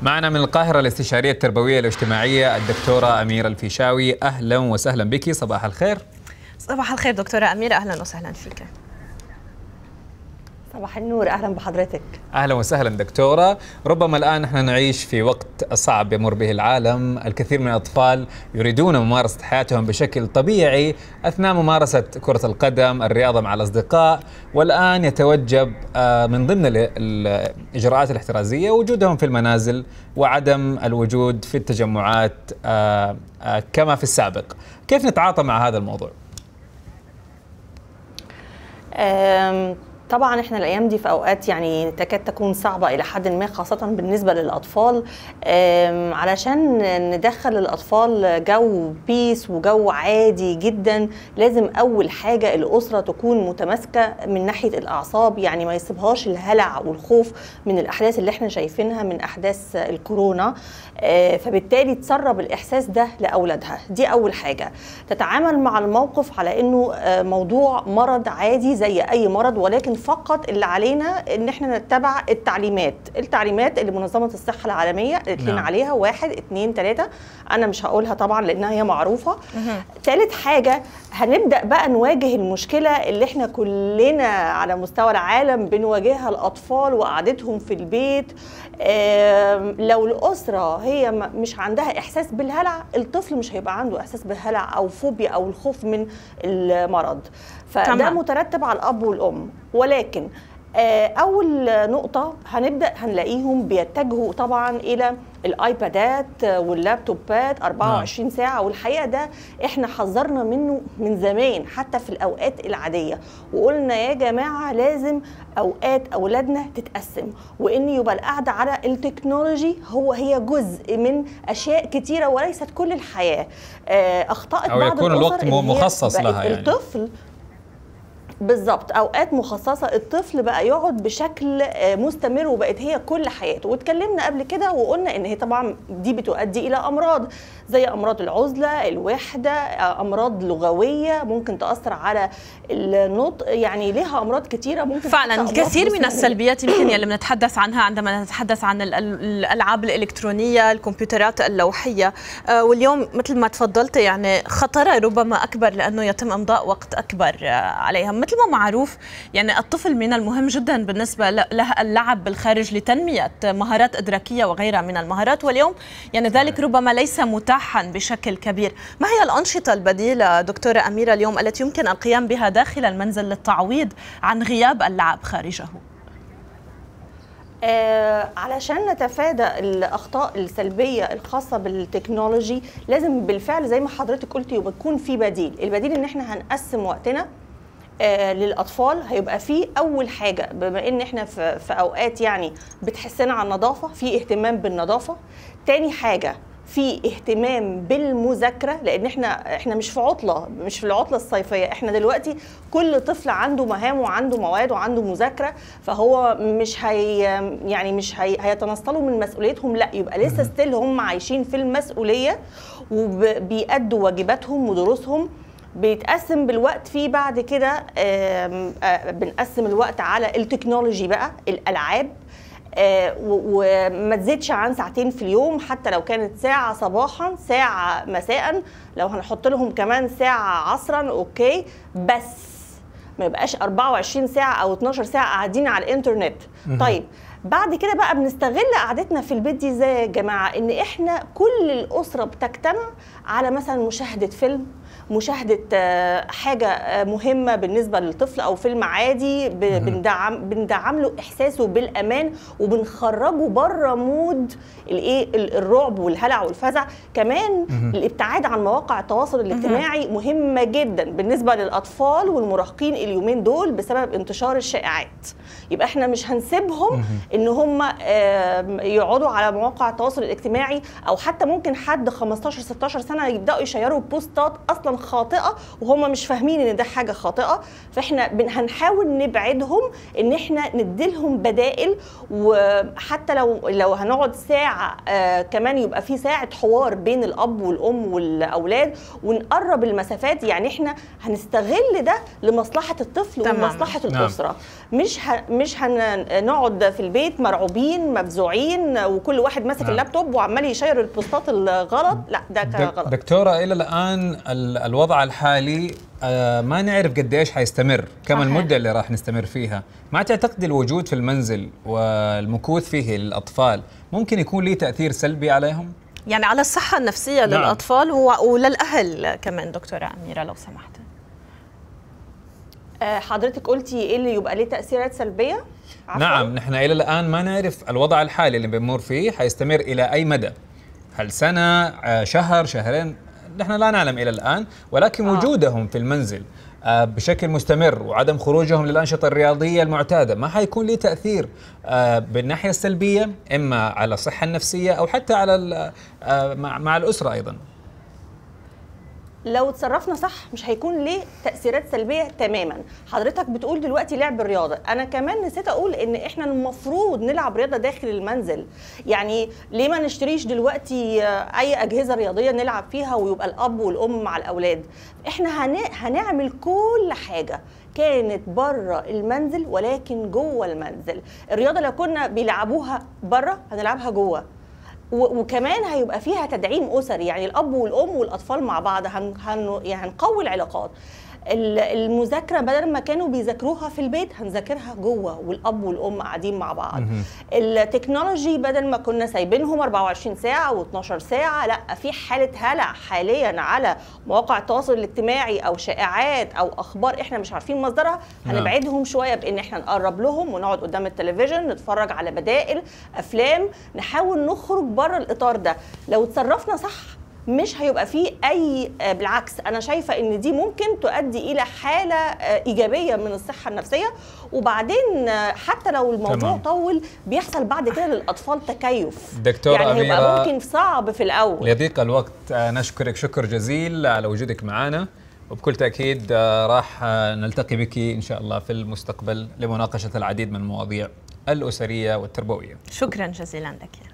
معنا من القاهرة الاستشارية التربوية الاجتماعية الدكتورة أميرة الفيشاوي أهلا وسهلا بك صباح الخير صباح الخير دكتورة أميرة أهلا وسهلا فيك صباح النور اهلا بحضرتك اهلا وسهلا دكتوره ربما الان نحن نعيش في وقت صعب يمر به العالم الكثير من الاطفال يريدون ممارسه حياتهم بشكل طبيعي اثناء ممارسه كره القدم الرياضه مع الاصدقاء والان يتوجب من ضمن الاجراءات الاحترازيه وجودهم في المنازل وعدم الوجود في التجمعات كما في السابق كيف نتعاطى مع هذا الموضوع طبعا احنا الايام دي في اوقات يعني تكاد تكون صعبه الى حد ما خاصه بالنسبه للاطفال علشان ندخل الاطفال جو بيس وجو عادي جدا لازم اول حاجه الاسره تكون متماسكه من ناحيه الاعصاب يعني ما يسيبهاش الهلع والخوف من الاحداث اللي احنا شايفينها من احداث الكورونا فبالتالي تسرب الاحساس ده لاولادها دي اول حاجه تتعامل مع الموقف على انه موضوع مرض عادي زي اي مرض ولكن فقط اللي علينا ان احنا نتبع التعليمات التعليمات اللي منظمه الصحه العالميه قالت لنا نعم. عليها واحد اتنين تلاته انا مش هقولها طبعا لانها هي معروفه ثالث حاجه هنبدا بقى نواجه المشكله اللي احنا كلنا على مستوى العالم بنواجهها الاطفال وقعدتهم في البيت آم، لو الاسره هي م- مش عندها احساس بالهلع الطفل مش هيبقى عنده احساس بالهلع او فوبيا او الخوف من المرض فده تمام. مترتب على الاب والام ولكن آه، اول نقطه هنبدا هنلاقيهم بيتجهوا طبعا الى الايبادات آه، واللابتوبات 24 ساعه والحقيقه ده احنا حذرنا منه من زمان حتى في الاوقات العاديه وقلنا يا جماعه لازم اوقات اولادنا تتقسم وان يبقى القعده على التكنولوجي هو هي جزء من اشياء كتيره وليست كل الحياه آه، اخطات أو بعض يكون الأسر الوقت إن هي مخصص بقت لها يعني. الطفل بالظبط اوقات مخصصه الطفل بقى يقعد بشكل آه، مستمر وبقت هي كل حياته واتكلمنا قبل كده وقلنا ان هي طبعا دي بتؤدي الى امراض زي امراض العزله الوحده آه، امراض لغويه ممكن تاثر على النطق يعني ليها امراض كتيره ممكن فعلا حتى أمراض الكثير من جسمانية. السلبيات يمكن يلي بنتحدث عنها عندما نتحدث عن ال- ال- الالعاب الالكترونيه الكمبيوترات اللوحيه آه، واليوم مثل ما تفضلت يعني خطرها ربما اكبر لانه يتم امضاء وقت اكبر آه، عليها مثل ما معروف يعني الطفل من المهم جدا بالنسبه ل- له اللعب بالخارج لتنميه مهارات ادراكيه وغيرها من المهارات واليوم يعني ذلك ربما ليس متاحا بشكل كبير ما هي الانشطه البديله دكتوره اميره اليوم التي يمكن القيام بها داخل المنزل للتعويض عن غياب اللعب خارجه آه علشان نتفادى الاخطاء السلبيه الخاصه بالتكنولوجي لازم بالفعل زي ما حضرتك قلتي يبقى يكون في بديل البديل ان احنا هنقسم وقتنا آه للاطفال هيبقى في اول حاجه بما ان احنا في, في اوقات يعني بتحسنا على النظافه في اهتمام بالنظافه تاني حاجه في اهتمام بالمذاكره لان احنا احنا مش في عطله مش في العطله الصيفيه احنا دلوقتي كل طفل عنده مهام وعنده مواد وعنده مذاكره فهو مش هي يعني مش هي هيتنصلوا من مسؤوليتهم لا يبقى لسه ستيل هم عايشين في المسؤوليه وبيأدوا واجباتهم ودروسهم بيتقسم بالوقت في بعد كده آم، آه، بنقسم الوقت على التكنولوجي بقى الالعاب آه، و- وما تزيدش عن ساعتين في اليوم حتى لو كانت ساعة صباحا ساعة مساء لو هنحط لهم كمان ساعة عصرا اوكي بس ما يبقاش 24 ساعة أو 12 ساعة قاعدين على الإنترنت طيب بعد كده بقى بنستغل قعدتنا في البيت دي ازاي يا جماعة إن إحنا كل الأسرة بتجتمع على مثلا مشاهدة فيلم مشاهدة آه، حاجة آه، مهمة بالنسبة للطفل أو فيلم عادي ب- بندعم بندعم له إحساسه بالأمان وبنخرجه بره مود الإيه ال- الرعب والهلع والفزع كمان الابتعاد عن مواقع التواصل الاجتماعي مهمة جدا بالنسبة للأطفال والمراهقين اليومين دول بسبب انتشار الشائعات يبقى احنا مش هنسيبهم ان هم آم، يقعدوا على مواقع التواصل الاجتماعي او حتى ممكن حد 15 16 سنه يبداوا يشيروا بوستات اصلا اصلا خاطئه وهم مش فاهمين ان ده حاجه خاطئه فاحنا بن- هنحاول نبعدهم ان احنا نديلهم بدائل وحتى لو لو هنقعد ساعه آه كمان يبقى في ساعه حوار بين الاب والام والاولاد ونقرب المسافات يعني احنا هنستغل ده لمصلحه الطفل تماماً. ومصلحه نعم. الاسره مش ه... مش هنقعد في البيت مرعوبين مفزوعين وكل واحد ماسك نعم. اللابتوب وعمال يشير البوستات الغلط لا ده كان دك- غلط دكتورة إلى الآن ال- الوضع الحالي آه، ما نعرف قديش حيستمر كم صحيح. المدة اللي راح نستمر فيها ما تعتقد الوجود في المنزل والمكوث فيه للأطفال ممكن يكون له تأثير سلبي عليهم؟ يعني على الصحة النفسية نعم. للأطفال و- وللأهل كمان دكتورة أميرة لو سمحت آه، حضرتك قلتي ايه اللي يبقى ليه تاثيرات سلبيه عفواً. نعم نحن إلى الآن ما نعرف الوضع الحالي اللي بنمر فيه حيستمر إلى أي مدى هل سنة آه، شهر شهرين نحن لا نعلم إلى الآن ولكن آه. وجودهم في المنزل آه، بشكل مستمر وعدم خروجهم للأنشطة الرياضية المعتادة ما حيكون له تأثير آه، بالناحية السلبية إما على الصحة النفسية أو حتى على ال- آه، مع مع الأسرة أيضا لو اتصرفنا صح مش هيكون ليه تاثيرات سلبيه تماما حضرتك بتقول دلوقتي لعب الرياضه انا كمان نسيت اقول ان احنا المفروض نلعب رياضه داخل المنزل يعني ليه ما نشتريش دلوقتي آه، اي اجهزه رياضيه نلعب فيها ويبقى الاب والام مع الاولاد احنا هن... هنعمل كل حاجه كانت بره المنزل ولكن جوه المنزل الرياضه لو كنا بيلعبوها بره هنلعبها جوه و- وكمان هيبقى فيها تدعيم اسري يعني الاب والام والاطفال مع بعض هن هن يعني هنقوي العلاقات ال- المذاكره بدل ما كانوا بيذاكروها في البيت هنذاكرها جوه والاب والام قاعدين مع بعض مهم. التكنولوجي بدل ما كنا سايبينهم 24 ساعه و12 ساعه لا في حاله هلع حاليا على مواقع التواصل الاجتماعي او شائعات او اخبار احنا مش عارفين مصدرها نعم. هنبعدهم شويه بان احنا نقرب لهم ونقعد قدام التلفزيون نتفرج على بدائل افلام نحاول نخرج بره الاطار ده لو اتصرفنا صح مش هيبقى فيه اي آه، بالعكس انا شايفه ان دي ممكن تؤدي الى حاله آه، ايجابيه من الصحه النفسيه وبعدين آه، حتى لو الموضوع تمام. طول بيحصل بعد كده للأطفال تكيف دكتورة يعني هيبقى أميرة- ممكن صعب في الأول ليضيق الوقت آه، نشكرك شكر جزيل على وجودك معنا وبكل تأكيد آه، راح آه، نلتقي بك إن شاء الله في المستقبل لمناقشة العديد من المواضيع الأسرية والتربوية شكرا جزيلا لك